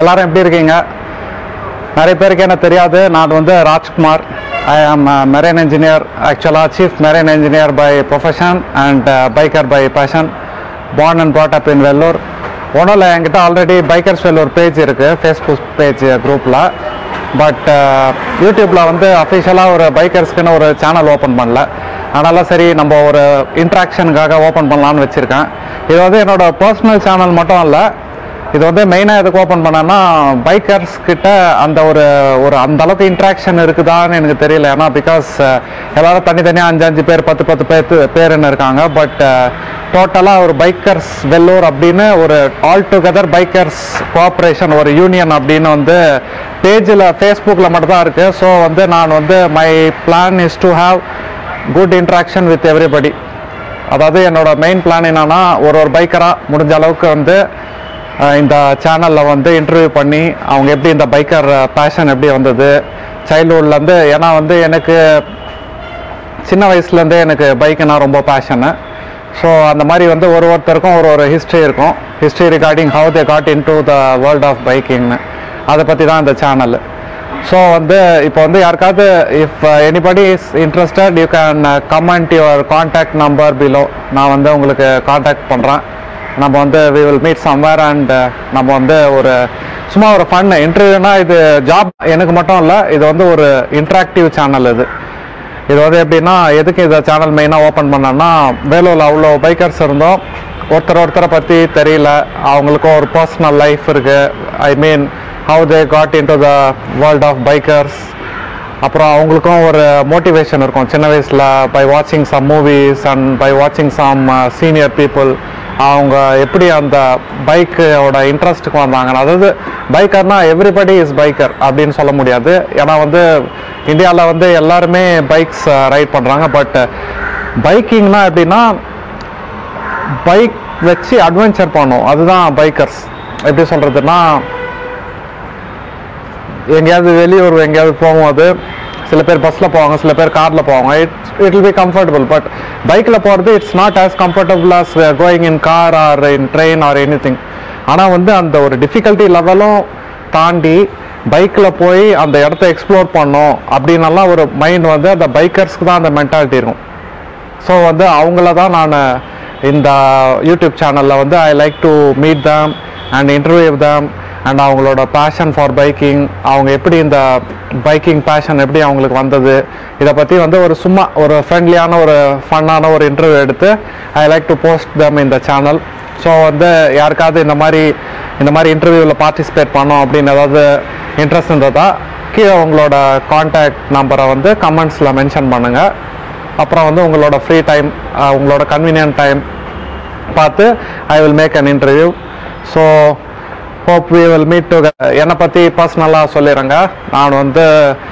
எல்லாரும் எப்படி இருக்கீங்க நிறைய பேருக்கு என்ன தெரியாது நான் வந்து Rajkumar I am marine engineer ஆக்சுவலாக chief marine engineer by profession and biker by passion born and brought up in Vellore ஒன்றும் இல்லை என்கிட்ட ஆல்ரெடி பைக்கர்ஸ் வெல்லூர் பேஜ் இருக்குது ஃபேஸ்புக் பேஜ் குரூப்பில் பட் யூடியூப்பில் வந்து அஃபிஷியலாக ஒரு பைக்கர்ஸ்க்குன்னு ஒரு சேனல் ஓப்பன் பண்ணல அதனால் சரி நம்ம ஒரு இன்ட்ராக்ஷனுக்காக ஓப்பன் பண்ணலான்னு வச்சுருக்கேன் இது வந்து என்னோட பர்சனல் சேனல் மட்டும் இல்லை இது வந்து மெயினாக எதுக்கு ஓப்பன் பண்ணேன்னா பைக்கர்ஸ் கிட்ட அந்த ஒரு ஒரு அந்த அளவுக்கு இன்ட்ராக்ஷன் இருக்குதான்னு எனக்கு தெரியல ஏன்னா பிகாஸ் எல்லாரும் தனித்தனியாக அஞ்சு அஞ்சு பேர் பத்து பத்து பேர் பேருன்னு இருக்காங்க பட் டோட்டலாக ஒரு பைக்கர்ஸ் வெல்லூர் அப்படின்னு ஒரு ஆல் டுகெதர் பைக்கர்ஸ் கோஆப்ரேஷன் ஒரு யூனியன் அப்படின்னு வந்து பேஜில் ஃபேஸ்புக்கில் மட்டும் தான் இருக்குது ஸோ வந்து நான் வந்து my plan is to have good interaction with everybody அதாவது என்னோட மெயின் பிளான் என்னன்னா ஒரு ஒரு பைக்கராக முடிஞ்ச அளவுக்கு வந்து அஹ், இந்த சேனலில் வந்து இன்டர்வியூ பண்ணி அவங்க எப்படி இந்த பைக்கர் பேஷன் எப்படி வந்தது சைல்ட்ஹுட்லேருந்து ஏன்னா வந்து எனக்கு சின்ன வயசுலேருந்தே எனக்கு பைக்குனா ரொம்ப பேஷனு ஸோ அந்த மாதிரி வந்து ஒரு ஒருத்தருக்கும் ஒரு ஒரு ஹிஸ்ட்ரி இருக்கும் history regarding how they got into the world of பைக்கிங்னு அதை பற்றி தான் இந்த சேனல் ஸோ வந்து இப்போ வந்து யாருக்காவது if anybody is interested you can comment your contact number below நான் வந்து உங்களுக்கு காண்டாக்ட் பண்ணுறேன் நம்ம வந்து we will meet somewhere and நம்ம வந்து ஒரு சும்மா ஒரு ஃபன் இன்டர்வியூனா இது ஜாப் எனக்கு மட்டும் இல்லை இது வந்து ஒரு இன்ட்ராக்டிவ் சேனல் இது இது வந்து எப்படின்னா எதுக்கு இந்த சேனல் மெயினாக ஓப்பன் பண்ணேன்னா வேலூரில் அவ்வளோ பைக்கர்ஸ் இருந்தோம் ஒருத்தர் ஒருத்தரை பற்றி தெரியல அவங்களுக்கும் ஒரு பர்சனல் லைஃப் இருக்குது ஐ mean how they got into the world of bikers அப்புறம் அவங்களுக்கும் ஒரு மோட்டிவேஷன் இருக்கும் சின்ன வயசில் பை வாட்சிங் சம் மூவிஸ் அண்ட் பை வாட்சிங் சம் சீனியர் பீப்புள் அவங்க எப்படி அந்த பைக்கோட இன்ட்ரெஸ்ட்டுக்கு வந்தாங்க அதாவது பைக்கர்னா எவ்ரிபடி இஸ் பைக்கர் அப்படின்னு சொல்ல முடியாது ஏன்னா வந்து இந்தியாவில் வந்து எல்லாருமே பைக்ஸ் ரைட் பண்ணுறாங்க பட் பைக்கிங்னா எப்படின்னா பைக் வச்சு அட்வென்ச்சர் பண்ணும் அதுதான் பைக்கர்ஸ் எப்படி சொல்கிறதுனா எங்கேயாவது வெளியூர் எங்கேயாவது போகும்போது சில பேர் பஸ்ஸில் போவாங்க சில பேர் காரில் போவாங்க it's it will be comfortable but பைக்கில் போகிறது it's not as comfortable as going in car or in train or anything ஆனால் வந்து அந்த ஒரு டிஃபிகல்ட்டி லெவலும் தாண்டி பைக்கில் போய் அந்த இடத்த எக்ஸ்ப்ளோர் பண்ணோம் அப்படின்னலாம் ஒரு மைண்ட் வந்து அந்த பைக்கர்ஸ்க்கு தான் அந்த மென்டாலிட்டி இருக்கும் ஸோ வந்து அவங்கள தான் நான் இந்த யூடியூப் சேனலில் வந்து I like to meet them and interview them and அவங்களோட பேஷன் ஃபார் பைக்கிங் அவங்க எப்படி இந்த பைக்கிங் பேஷன் எப்படி அவங்களுக்கு வந்தது இதை பற்றி வந்து ஒரு சும்மா ஒரு ஃப்ரெண்ட்லியான ஒரு ஃபன்னான ஒரு இன்டர்வியூ எடுத்து I like to post them இந்த சேனல் ஸோ வந்து யாருக்காவது இந்த மாதிரி இந்த மாதிரி இன்டர்வியூவில் பார்ட்டிசிபேட் பண்ணோம் அப்படின்னு ஏதாவது இன்ட்ரெஸ்ட் இருந்ததா கீழே உங்களோட காண்டாக்ட் நம்பரை வந்து கமெண்ட்ஸில் மென்ஷன் பண்ணுங்கள் அப்புறம் வந்து உங்களோட ஃப்ரீ டைம் உங்களோட கன்வீனியன்ட் டைம் பார்த்து I will make an interview so hope we will meet to என்னை பற்றி பர்சனலாக சொல்லிடுறேங்க நான் வந்து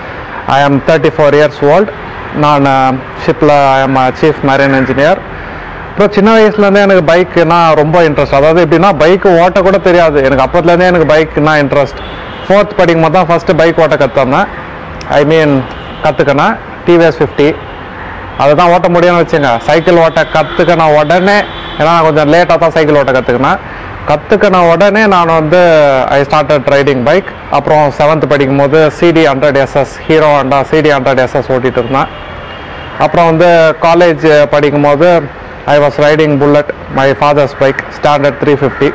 ஐ ஆம் தேர்ட்டி ஃபோர் இயர்ஸ் ஓல்ட் நான் ஷிப்பில் ஐ ஆம் சீஃப் மெரைன் இன்ஜினியர் அப்புறம் சின்ன வயசுலேருந்தே எனக்கு பைக்குனா ரொம்ப இன்ட்ரெஸ்ட் அதாவது எப்படின்னா பைக் ஓட்ட கூட தெரியாது எனக்கு அப்போத்துலேருந்தே எனக்கு பைக்குனா இன்ட்ரெஸ்ட் ஃபோர்த் படிக்கும் போது தான் ஃபஸ்ட்டு பைக் ஓட்ட கற்றுந்தேன் ஐ மீன் கற்றுக்கினேன் டிவிஎஸ் ஃபிஃப்டி அதை தான் ஓட்ட முடியும்னு வச்சுங்க சைக்கிள் ஓட்ட கற்றுக்கின உடனே ஏன்னா நான் கொஞ்சம் லேட்டாக தான் சைக்கிள் ஓட்ட கற்றுக்கினேன் கற்றுக்கின உடனே நான் வந்து ஐ ஸ்டார்டட் ரைடிங் பைக் அப்புறம் செவன்த் படிக்கும் போது CD hundred SS Hero Honda CD hundred SS ஓட்டிகிட்டு இருந்தேன் அப்புறம் வந்து காலேஜ் படிக்கும் போது I was riding Bullet my father's bike standard three fifty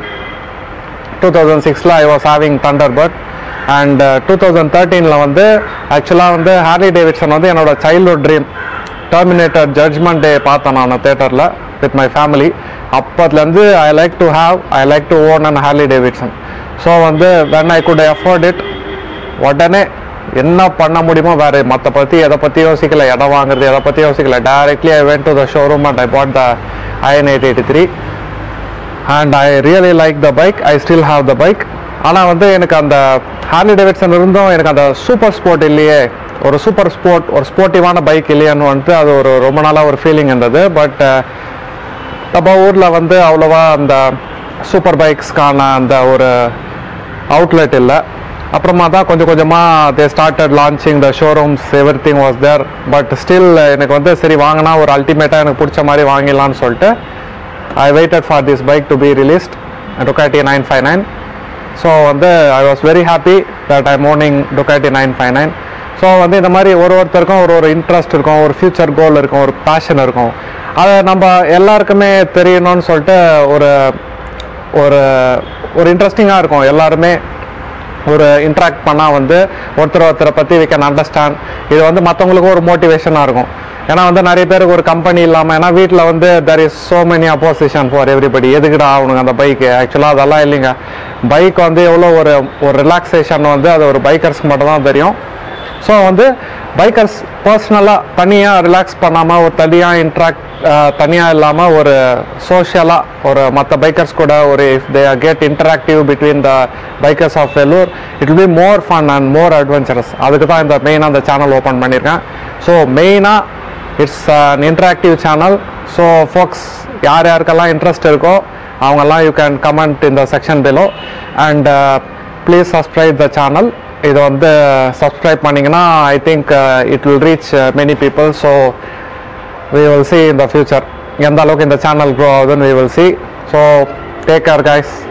two thousand சிக்ஸில் I was having Thunderbird and two thousand தேர்ட்டீனில் வந்து ஆக்சுவலாக வந்து ஹார்லி டேவிட்சன் வந்து என்னோட childhood dream Terminator Judgment Day பார்த்தேன் நான் தேட்டரில் வித் மை ஃபேமிலி அப்போதுலேருந்து I like to have I like to own and Harley Davidson so வந்து when I could afford it உடனே என்ன பண்ண முடியுமோ வேறு மற்ற பற்றி எதை பற்றி யோசிக்கல இடம் வாங்குறது எதை பற்றி யோசிக்கல directly I went to the showroom and I bought the Iron eight eighty three and I really like the bike I still have the bike ஆனால் வந்து எனக்கு அந்த ஹார்லி டேவிட்சன் இருந்தும் எனக்கு அந்த சூப்பர் ஸ்போர்ட் இல்லையே ஒரு சூப்பர் ஸ்போர்ட் ஒரு ஸ்போர்ட்டிவான பைக் இல்லையான்னு வந்துட்டு அது ஒரு ரொம்ப நாளாக ஒரு ஃபீலிங் இருந்தது பட் நம்ம ஊரில் வந்து அவ்வளோவா அந்த சூப்பர் பைக்ஸ்க்கான அந்த ஒரு அவுட்லெட் இல்லை அப்புறமா தான் கொஞ்சம் கொஞ்சமாக they started launching the showrooms everything was there but still எனக்கு வந்து சரி வாங்கினா ஒரு அல்டிமேட்டாக எனக்கு பிடிச்ச மாதிரி வாங்கிடலான்னு சொல்லிட்டு I waited for this bike to be released Ducati nine five nine so வந்து I was very happy that I மோர்னிங் Ducati nine five nine so வந்து இந்த மாதிரி ஒரு ஒருத்தருக்கும் ஒரு ஒரு இன்ட்ரெஸ்ட் இருக்கும் ஒரு ஃப்யூச்சர் கோல் இருக்கும் ஒரு பேஷன் இருக்கும் அதை நம்ம எல்லாருக்குமே தெரியணும்னு சொல்லிட்டு ஒரு ஒரு ஒரு இன்ட்ரெஸ்டிங்காக இருக்கும் எல்லாருமே ஒரு இன்ட்ராக்ட் பண்ணால் வந்து ஒருத்தர் ஒருத்தரை பற்றி we can அண்டர்ஸ்டாண்ட் இது வந்து மற்றவங்களுக்கும் ஒரு மோட்டிவேஷனாக இருக்கும் ஏன்னா வந்து நிறைய பேருக்கு ஒரு கம்பெனி இல்லாமல் ஏன்னா வீட்டில் வந்து there is so many opposition for everybody எதுக்குடா அவனுங்க அந்த பைக்கு ஆக்சுவலாக அதெல்லாம் இல்லைங்க பைக் வந்து எவ்வளோ ஒரு ஒரு ரிலாக்ஸேஷன் வந்து அது ஒரு பைக்கர்ஸ்க்கு மட்டும் தான் தெரியும் ஸோ வந்து பைக்கர்ஸ் பர்சனலாக தனியாக ரிலாக்ஸ் பண்ணாமல் ஒரு தனியாக இன்ட்ராக்ட் தனியாக இல்லாமல் ஒரு சோஷியலாக ஒரு மற்ற பைக்கர்ஸ் கூட ஒரு if they get interactive between the bikers of Vellore it will be more fun and more adventurous அதுக்கு தான் இந்த மெயினாக இந்த சேனல் ஓப்பன் பண்ணியிருக்கேன் ஸோ மெயினாக it's an interactive channel so folks யார் யாருக்கெல்லாம் இன்ட்ரெஸ்ட் இருக்கோ அவங்கெல்லாம் யூ கேன் கமெண்ட் இந்த section below and please subscribe the channel இது வந்து சப்ஸ்கிரைப் பண்ணிங்கன்னா I think it will reach many people so we will see in the future எந்த அளவுக்கு இந்த சேனல் க்ரோ ஆகுதுன்னு we will see so take care guys